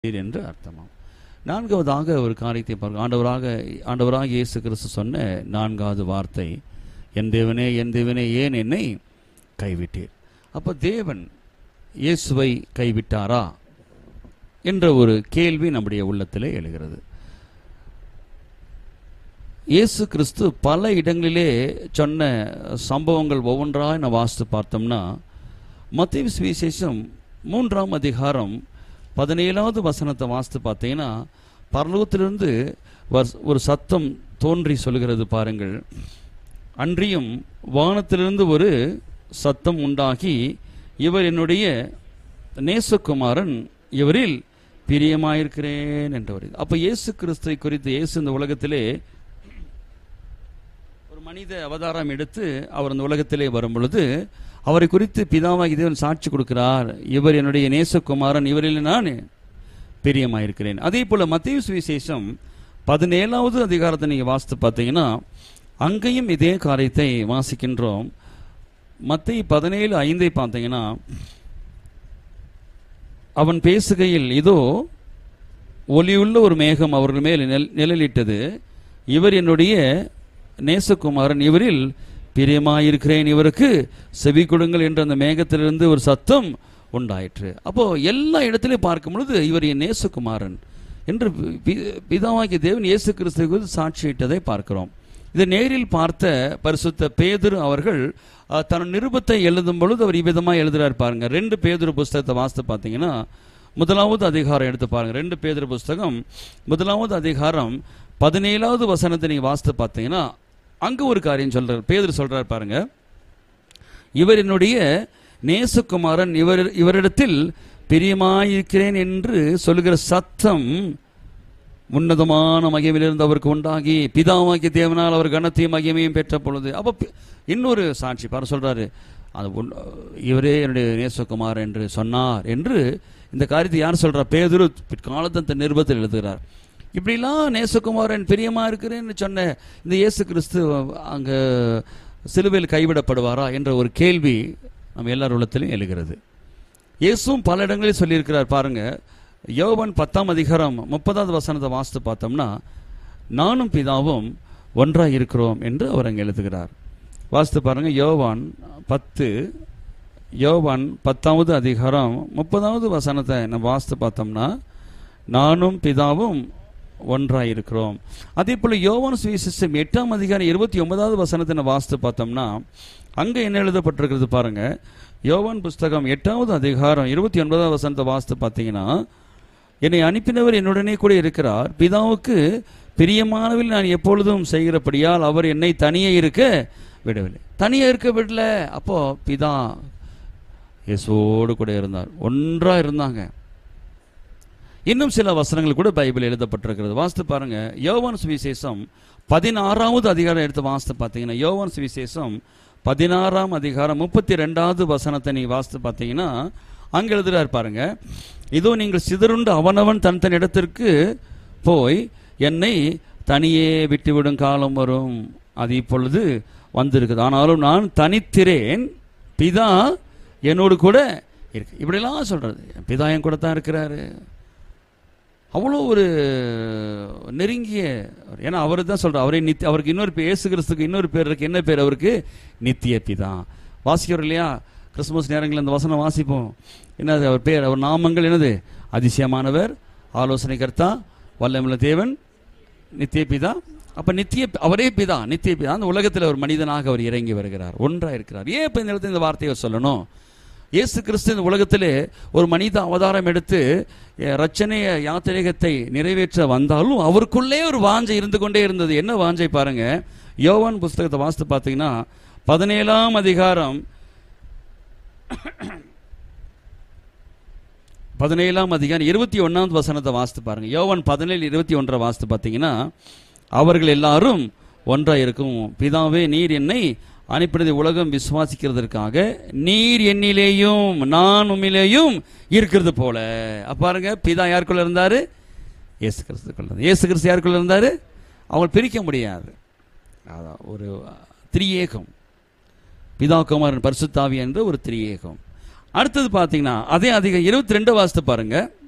நீர் என்று அர்த்தமாம் நான்காவதாக ஒரு காரியத்தை பார்க்க ஆண்டவராக ஆண்டவராக இயேசு கிறிஸ்து சொன்ன நான்காவது வார்த்தை என் தேவனே என் தேவனே ஏன் என்னை கைவிட்டீர் அப்போ தேவன் இயேசுவை கைவிட்டாரா என்ற ஒரு கேள்வி நம்முடைய உள்ளத்திலே எழுகிறது இயேசு கிறிஸ்து பல இடங்களிலே சொன்ன சம்பவங்கள் ஒவ்வொன்றாக நான் வாசித்து பார்த்தோம்னா மத்திய சுவிசேஷம் மூன்றாம் அதிகாரம் பதினேழாவது வசனத்தை வாசித்து பார்த்தீங்கன்னா பரலோகத்திலிருந்து வர்- ஒரு சத்தம் தோன்றி சொல்கிறது பாருங்கள் அன்றியும் வானத்திலிருந்து ஒரு சத்தம் உண்டாகி இவர் என்னுடைய நேசகுமாரன் இவரில் பிரியமாயிருக்கிறேன் என்று வருது அப்ப இயேசு கிறிஸ்துவை குறித்து இயேசு இந்த உலகத்திலே ஒரு மனித அவதாரம் எடுத்து அவர் இந்த உலகத்திலே வரும் பொழுது அவரை குறித்து பிதாவாகி தேவன் சாட்சி கொடுக்கிறார் இவர் என்னுடைய நேசகுமாரன் இவரில் நான் பிரியமாயிருக்கிறேன் அதே போல மத்திய சுவிசேஷம் பதினேழாவது அதிகாரத்தை நீங்க வாசித்து பார்த்தீங்கன்னா அங்கேயும் இதே காரியத்தை வாசிக்கின்றோம் மத்திய பதினேழு ஐந்தை பார்த்தீங்கன்னா அவன் பேசுகையில் இதோ ஒளியுள்ள ஒரு மேகம் அவர்கள் மேல் நிழல்- நிழலிட்டது இவர் என்னுடைய நேசகுமாரன் இவரில் பிரியமாயிருக்கிறேன் இவருக்கு செவி கொடுங்கள் என்ற அந்த மேகத்திலிருந்து ஒரு சத்தம் உண்டாயிற்று அப்போ எல்லா இடத்திலையும் பார்க்கும் பொழுது இவர் என் நேசகுமாரன் என்று பி- பிதாவாகிய தேவன் இயேசு கிறிஸ்துவை குறித்து சாட்சியிட்டதை பார்க்கிறோம் இதை நேரில் பார்த்த பரிசுத்த பேதுரு அவர்கள் அஹ், தன் நிருபத்தை எழுதும் பொழுது அவர் இவ்விதமாக எழுதுறாரு பாருங்க ரெண்டு பேதுரு புஸ்தகத்தை வாசித்து பார்த்தீங்கன்னா முதலாவது அதிகாரம் எடுத்து பாருங்க ரெண்டு பேதுரு புஸ்தகம் முதலாவது அதிகாரம் பதினேழாவது வசனத்தை நீங்க வாசித்து பார்த்தீங்கன்னா அங்க ஒரு காரியம் சொல்றார் பேதுரு சொல்றார் பாருங்க இவர் என்னுடைய நேசகுமாரன் இவர் இவரிடத்தில் பிரியமாயிருக்கிறேன் என்று சொல்லுகிற சத்தம் உன்னதமான மகிமையிலிருந்து அவருக்கு உண்டாகி பிதாவாகிய தேவனால் அவர் கனத்தையும் மகிமையும் பெற்ற பொழுது அப்போ பி- இன்னொரு சாட்சி பாரு சொல்றாரு அது உன்- இவரே என்னுடைய நேசகுமார் என்று சொன்னார் என்று இந்த காரியத்தை யார் சொல்றா பேதுரு பிற்காலத்து அந்த நிருபத்தில் எழுதுகிறார் இப்படிலாம் நேசகுமாரன் பிரியமா இருக்கிறேன்னு சொன்ன இந்த இயேசு கிறிஸ்து அங்க சிலுவையில் கைவிடப்படுவாரா என்ற ஒரு கேள்வி நம்ம எல்லார் உள்ளத்திலும் எழுகிறது இயேசுவும் பல இடங்களில் சொல்லியிருக்கிறார் பாருங்க யோவான் பத்தாம் அதிகாரம் முப்பதாவது வசனத்தை வாசித்து பார்த்தோம்னா நானும் பிதாவும் ஒன்றாய் இருக்கிறோம் என்று அவர் அங்கே எழுதுகிறார் வாசித்து பாருங்க யோவான் பத்து யோவான் பத்தாவது அதிகாரம் முப்பதாவது வசனத்தை நம்ம வாசித்து பார்த்தோம்னா நானும் பிதாவும் ஒன்றாய் இருக்கிறோம் அதே போல யோவான் சுவிசேஷம் எட்டாம் அதிகாரம் இருபத்தி ஒன்பதாவது வசனத்தை நம்ம வாசித்து பார்த்தோம்னா அங்க என்ன எழுதப்பட்டிருக்கிறது பாருங்க யோவான் புஸ்தகம் எட்டாவது அதிகாரம் இருபத்தி ஒன்பதாவது வசனத்தை வாசித்து பார்த்தீங்கன்னா என்னை அனுப்பினவர் என்னுடனே கூட இருக்கிறார் பிதாவுக்கு பிரியமானவில் நான் எப்பொழுதும் செய்கிறபடியால் அவர் என்னை தனியே இருக்க விடவில்லை தனியே இருக்க விடல அப்போ பிதா இயேசுவோடு கூட இருந்தார் ஒன்றா இருந்தாங்க இன்னும் சில வசனங்கள் கூட பைபிள் எழுதப்பட்டிருக்கிறது வாசித்து பாருங்க யோவான் சுவிசேஷம் பதினாறாவது அதிகாரம் எடுத்து வாசித்து பார்த்தீங்கன்னா யோவான் சுவிசேஷம் பதினாறாம் அதிகாரம் முப்பத்தி ரெண்டாவது வசனத்தை நீ வாசித்து பார்த்தீங்கன்னா அங்க எழுதுறார் பாருங்க இதோ நீங்கள் சிதறுண்டு அவனவன் தன் தன் இடத்திற்கு போய் என்னை தனியே விட்டுவிடும் காலம் வரும் அது இப்பொழுது வந்திருக்குது ஆனாலும் நான் தனித்திரேன் பிதா என்னோடு கூட இருக்கு இப்படிலாம் சொல்றது என் பிதா என் கூட தான் இருக்கிறாரு அவ்வளோ ஒரு நெருங்கிய ஏன்னா அவர் தான் சொல்றார் அவரே நித்தி அவருக்கு இன்னொரு பேர் இயேசு கிறிஸ்துக்கு இன்னொரு பேர் இருக்கு என்ன பேர் அவருக்கு நித்திய பிதா வாசிக்கிறோம் இல்லையா கிறிஸ்துமஸ் நேரங்களில் அந்த வசனம் வாசிப்போம் என்னது அவர் பேர் அவர் நாமங்கள் என்னது அதிசயமானவர் ஆலோசனை கர்த்தா வல்லமுள்ள தேவன் நித்திய பிதா அப்ப நித்திய அவரே பிதா நித்திய பிதா அந்த உலகத்தில் ஒரு மனிதனாக அவர் இறங்கி வருகிறார் ஒன்றா இருக்கிறார் ஏன் இப்ப இந்த இடத்துல இந்த வார்த்தையை சொல்லணும் இயேசு கிறிஸ்து இந்த உலகத்திலே ஒரு மனித அவதாரம் எடுத்து அஹ், ரட்சணைய யாத்திரைகத்தை நிறைவேற்ற வந்தாலும் அவருக்குள்ளே ஒரு வாஞ்சை இருந்து கொண்டே இருந்தது என்ன வாஞ்சை பாருங்க யோவான் புஸ்தகத்தை வாசித்து பார்த்தீங்கன்னா பதினேழாம் அதிகாரம் பதினேழாம் அதிகாரம் இருபத்தி ஒன்னாவது வசனத்தை வாசித்து பாருங்க யோவான் பதினேழு இருபத்தி ஒன்றை வாசித்து பார்த்தீங்கன்னா அவர்கள் எல்லாரும் ஒன்றா இருக்கும் பிதாவே நீர் என்னை அனுப்பினதை உலகம் விசுவாசிக்கிறதற்காக நீர் என்னிலேயும் நான் உம்மிலேயும் இருக்கிறது போல அப்ப பாருங்க பிதா யாருக்குள்ள இருந்தாரு இயேசு கிறிஸ்துக்குள்ள இருந்தார். இயேசு கிறிஸ்து யாருக்குள்ள இருந்தாரு அவங்க பிரிக்க முடியாது அதான் ஒரு திரியேகம் பிதா குமாரன் பரிசுத்தாவி என்ற ஒரு திரியேகம் அடுத்தது பார்த்தீங்கன்னா அதே அதிகம் இருபத்தி ரெண்டு வாசத்தை பாருங்க